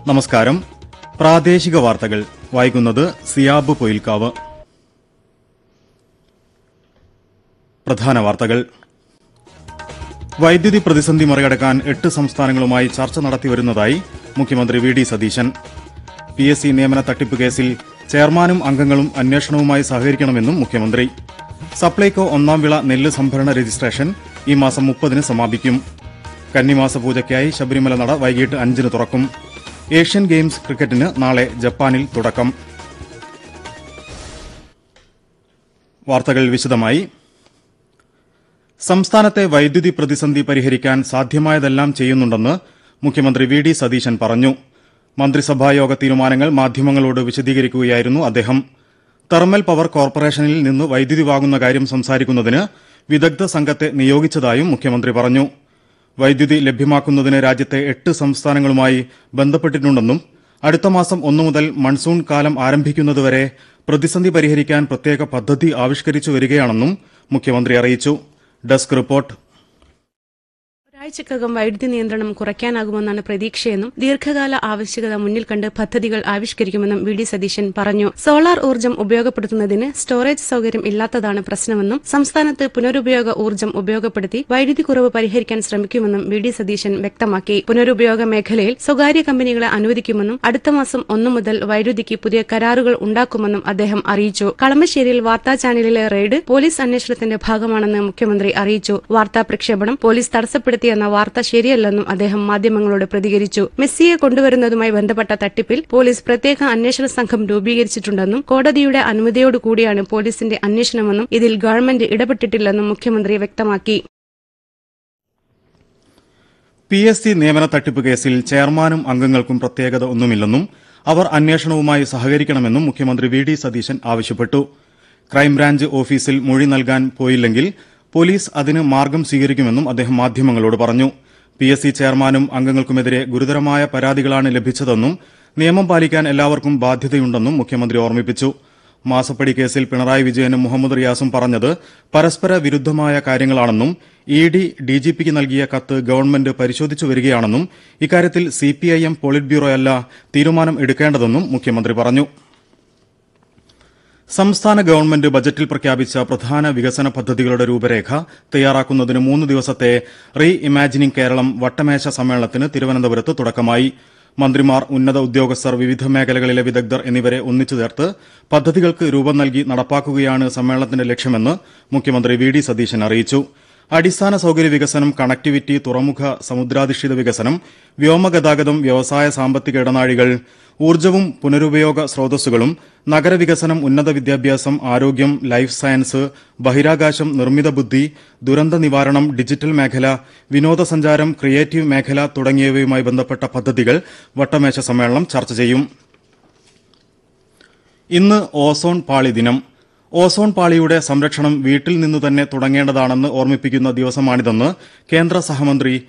നമസ്കാരം പ്രാദേശിക വാർത്തകൾ വായിക്കുന്നത് സിയാബ് പൊയിൽക്കാവ് പ്രധാന വാർത്തകൾ വൈദ്യുതി പ്രതിസന്ധി മറികടക്കാൻ എട്ട് സംസ്ഥാനങ്ങളുമായി ചർച്ച നടത്തിവരുന്നതായി മുഖ്യമന്ത്രി V D Satheesan P S C നിയമന തട്ടിപ്പ് കേസിൽ ചെയർമാനും അംഗങ്ങളും അന്വേഷണവുമായി സഹകരിക്കണമെന്നും മുഖ്യമന്ത്രി സപ്ലൈകോ ഒന്നാം വിള നെല്ല് സംഭരണ രജിസ്ട്രേഷൻ ഈ മാസം മുപ്പതിന് സമാപിക്കും കന്നിമാസ പൂജയ്ക്കായി ശബരിമല നട വൈകിട്ട് അഞ്ചിന് തുറക്കും ഏഷ്യൻ ഗെയിംസ് ക്രിക്കറ്റിന് നാളെ ജപ്പാനിൽ തുടക്കം വാർത്തകൾ വിശദമായി സംസ്ഥാനത്തെ വൈദ്യുതി പ്രതിസന്ധി പരിഹരിക്കാൻ സാധ്യമായതെല്ലാം ചെയ്യുന്നുണ്ടെന്ന് മുഖ്യമന്ത്രി വി ഡി സതീശൻ പറഞ്ഞു മന്ത്രിസഭായോഗ തീരുമാനങ്ങൾ മാധ്യമങ്ങളോട് വിശദീകരിക്കുകയായിരുന്നു അദ്ദേഹം തെർമൽ പവർ കോർപ്പറേഷനിൽ നിന്ന് വൈദ്യുതി വാങ്ങുന്ന കാര്യം സംസാരിക്കുന്നതിന് വിദഗ്ധ സംഘത്തെ നിയോഗിച്ചതായും മുഖ്യമന്ത്രി പറഞ്ഞു വൈദ്യുതി ലഭ്യമാക്കുന്നതിന് രാജ്യത്തെ എട്ട് സംസ്ഥാനങ്ങളുമായി ബന്ധപ്പെട്ടിട്ടുണ്ടെന്നും അടുത്ത മാസം ഒന്നു മുതൽ മൺസൂൺ കാലം ആരംഭിക്കുന്നതുവരെ പ്രതിസന്ധി പരിഹരിക്കാൻ പ്രത്യേക പദ്ധതി ആവിഷ്കരിച്ചു വരികയാണെന്നും മുഖ്യമന്ത്രി അറിയിച്ചു ഡെസ്ക് റിപ്പോർട്ട് ഒരാഴ്ചക്കകം വൈദ്യുതി നിയന്ത്രണം കുറയ്ക്കാനാകുമെന്നാണ് പ്രതീക്ഷയെന്നും ദീർഘകാല ആവശ്യകത മുന്നിൽ കണ്ട് പദ്ധതികൾ ആവിഷ്കരിക്കുമെന്നും വി ഡി സതീശൻ പറഞ്ഞു സോളാർ ഊർജ്ജം ഉപയോഗപ്പെടുത്തുന്നതിന് സ്റ്റോറേജ് സൌകര്യം ഇല്ലാത്തതാണ് പ്രശ്നമെന്നും സംസ്ഥാനത്ത് പുനരുപയോഗ ഊർജ്ജം ഉപയോഗപ്പെടുത്തി വൈദ്യുതി കുറവ് പരിഹരിക്കാൻ ശ്രമിക്കുമെന്നും വി ഡി സതീശൻ വ്യക്തമാക്കി പുനരുപയോഗ മേഖലയിൽ സ്വകാര്യ കമ്പനികളെ അനുവദിക്കുമെന്നും അടുത്ത മാസം ഒന്നു മുതൽ വൈദ്യുതിക്ക് പുതിയ കരാറുകൾ ഉണ്ടാക്കുമെന്നും അദ്ദേഹം അറിയിച്ചു കളമശ്ശേരിയിൽ വാർത്താ ചാനലിലെ റെയ്ഡ് പോലീസ് അന്വേഷണത്തിന്റെ ഭാഗമാണെന്ന് മുഖ്യമന്ത്രി അറിയിച്ചു വാർത്താ പ്രക്ഷേപണം പോലീസ് തടസ്സപ്പെടുത്തിയെന്ന വാർത്ത ശരിയല്ലെന്നും അദ്ദേഹം മാധ്യമങ്ങളോട് പ്രതികരിച്ചു മെസ്സിയെ കൊണ്ടുവരുന്നതുമായി ബന്ധപ്പെട്ട തട്ടിപ്പിൽ പോലീസ് പ്രത്യേക അന്വേഷണ സംഘം രൂപീകരിച്ചിട്ടുണ്ടെന്നും കോടതിയുടെ അനുമതിയോടുകൂടിയാണ് പോലീസിന്റെ അന്വേഷണമെന്നും ഇതിൽ ഗവൺമെന്റ് ഇടപെട്ടിട്ടില്ലെന്നും മുഖ്യമന്ത്രി വ്യക്തമാക്കി പി എസ് സി നിയമന തട്ടിപ്പ് കേസിൽ ചെയർമാനും അംഗങ്ങൾക്കും പ്രത്യേകത ഒന്നുമില്ലെന്നും അവർ അന്വേഷണവുമായി സഹകരിക്കണമെന്നും മുഖ്യമന്ത്രി വി ഡി സതീശൻ ആവശ്യപ്പെട്ടു ക്രൈംബ്രാഞ്ച് ഓഫീസിൽ മൊഴി നൽകാൻ പോയില്ലെങ്കിൽ പോലീസ് അതിന് മാർഗം സ്വീകരിക്കുമെന്നും അദ്ദേഹം മാധ്യമങ്ങളോട് പറഞ്ഞു പി എസ് സി ചെയർമാനും അംഗങ്ങൾക്കുമെതിരെ ഗുരുതരമായ പരാതികളാണ് ലഭിച്ചതെന്നും നിയമം പാലിക്കാൻ എല്ലാവർക്കും ബാധ്യതയുണ്ടെന്നും മുഖ്യമന്ത്രി ഓർമ്മിപ്പിച്ചു മാസപ്പടി കേസിൽ പിണറായി വിജയനും മുഹമ്മദ് റിയാസും പറഞ്ഞത് പരസ്പര വിരുദ്ധമായ കാര്യങ്ങളാണെന്നും ഇ ഡി ഡിജിപിക്ക് നൽകിയ കത്ത് ഗവൺമെന്റ് പരിശോധിച്ചു വരികയാണെന്നും ഇക്കാര്യത്തിൽ സിപിഐഎം പോളിറ്റ് ബ്യൂറോയല്ല തീരുമാനം എടുക്കേണ്ടതെന്നും മുഖ്യമന്ത്രി പറഞ്ഞു സംസ്ഥാന ഗവൺമെന്റ് ബജറ്റിൽ പ്രഖ്യാപിച്ച പ്രധാന വികസന പദ്ധതികളുടെ രൂപരേഖ തയ്യാറാക്കുന്നതിന് മൂന്ന് ദിവസത്തെ റീ ഇമാജിനിംഗ് കേരളം വട്ടമേശ സമ്മേളനത്തിന് തിരുവനന്തപുരത്ത് തുടക്കമായി മന്ത്രിമാർ ഉന്നത ഉദ്യോഗസ്ഥർ വിവിധ മേഖലകളിലെ വിദഗ്ധർ എന്നിവരെ ഒന്നിച്ചു ചേർത്ത് പദ്ധതികൾക്ക് രൂപം നൽകി നടപ്പാക്കുകയാണ് സമ്മേളനത്തിന്റെ ലക്ഷ്യമെന്ന് മുഖ്യമന്ത്രി വി ഡി സതീശൻ അറിയിച്ചു അടിസ്ഥാന സൌകര്യ വികസനം കണക്ടിവിറ്റി തുറമുഖ സമുദ്രാധിഷ്ഠിത വികസനം വ്യോമഗതാഗതം വ്യവസായ സാമ്പത്തിക ഇടനാഴികൾ ഊർജ്ജവും പുനരുപയോഗ സ്രോതസ്സുകളും നഗരവികസനം ഉന്നത വിദ്യാഭ്യാസം ആരോഗ്യം ലൈഫ് സയൻസ് ബഹിരാകാശം നിർമ്മിത ബുദ്ധി ദുരന്ത നിവാരണം ഡിജിറ്റൽ മേഖല വിനോദസഞ്ചാരം ക്രിയേറ്റീവ് മേഖല തുടങ്ങിയവയുമായി ബന്ധപ്പെട്ട പദ്ധതികൾ വട്ടമേശ സമ്മേളനം ചർച്ച ചെയ്യും ഇന്ന് ഓസോൺ പാളി ദിനം ഓസോൺ പാളിയുടെ സംരക്ഷണം വീട്ടിൽ നിന്ന് തന്നെ തുടങ്ങേണ്ടതാണെന്ന് ഓർമ്മിപ്പിക്കുന്ന ദിവസമാണിതെന്ന് കേന്ദ്ര സഹമന്ത്രി